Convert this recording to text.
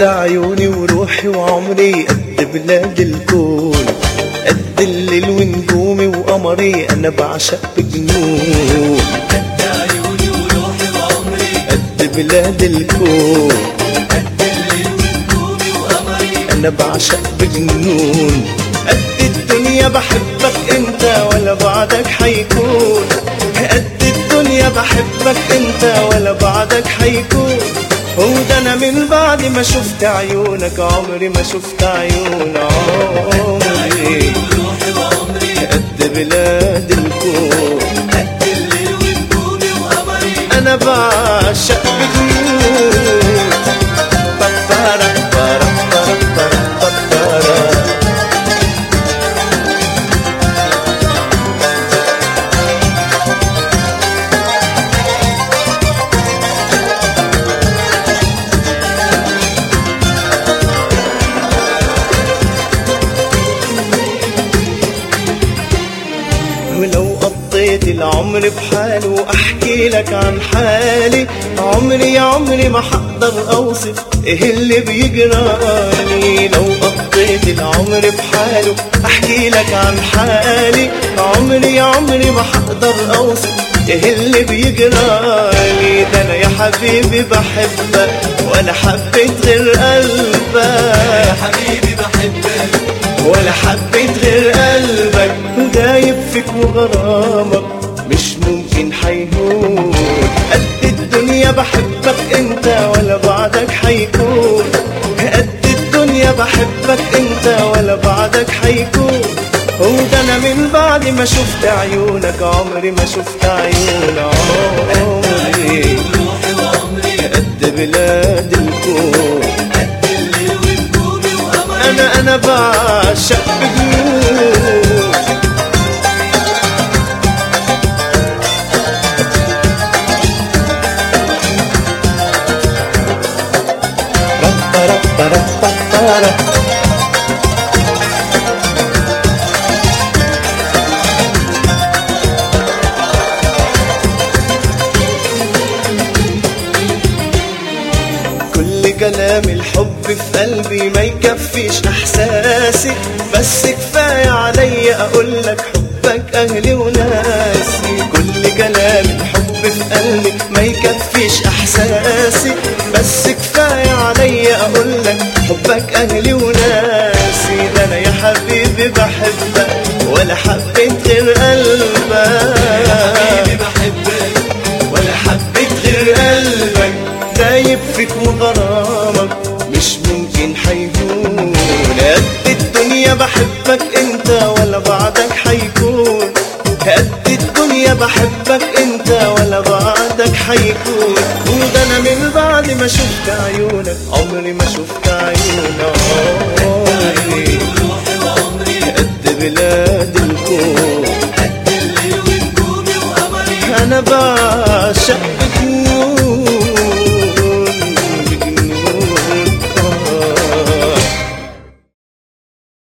قد عيوني وروحي وعمري قد بلاد الكون قد الليل ونجومي وقمري انا بعشق بجنون قد عيوني وروحي وعمري قد بلاد الكون قد الليل ونجومي وقمري انا بعشق بجنون قد الدنيا بحبك انت ولا بعدك حيكون قد الدنيا بحبك انت ولا بعدك حيكون هو ده انا من بعد ما شفت عيونك عمري ما شفت عيون عمري وروحي وعمري قد بلاد الكون قد الليل ونجومي وقمري انا بعشق بجنون بابارا بارا بارا بارا بابارا ولو قضيت العمر بحاله احكي لك عن حالي عمري عمري ما حقدر اوصف ايه اللي بيجرالي لو قضيت العمر بحاله احكي لك عن حالي عمري عمري ما حقدر اوصف ايه اللي بيجرالي ده انا يا حبيبي بحبك ولا حبيت غير قلبك يا حبيبي بحبك ولا حبيت غير قلبك دايب فيك وغرامك مش ممكن حيهون قد الدنيا بحبك انت ولا بعدك حيكون قد الدنيا بحبك انت ولا بعدك حيكون هو ده انا من بعد ما شفت عيونك عمري ما شفت عيون عمري وروحي وعمري قد بلاد الكون قد الليل ونجومي وقمري انا انا بعشق بجنون ربا ربا ربا ربا كل كلام الحب في قلبي ما يكفيش احساسي بس كفايه عليا اقول لك حبك اهلي وناسي كل كلام الحب في قلبي ما يكفيش احساسي بس كفايه عليا اقول لك حبك اهلي وناسي ده انا يا حبيبي بحبك ولا حبيت غير قلبك حبيبي بحبك ولا حبيت غير قلبك دايب فيك وغرامك مش ممكن حيكون قد الدنيا بحبك انت ولا بعدك حيكون قد الدنيا بحبك انت ولا بعدك حيكون وده انا من بعد ما شفت عيونك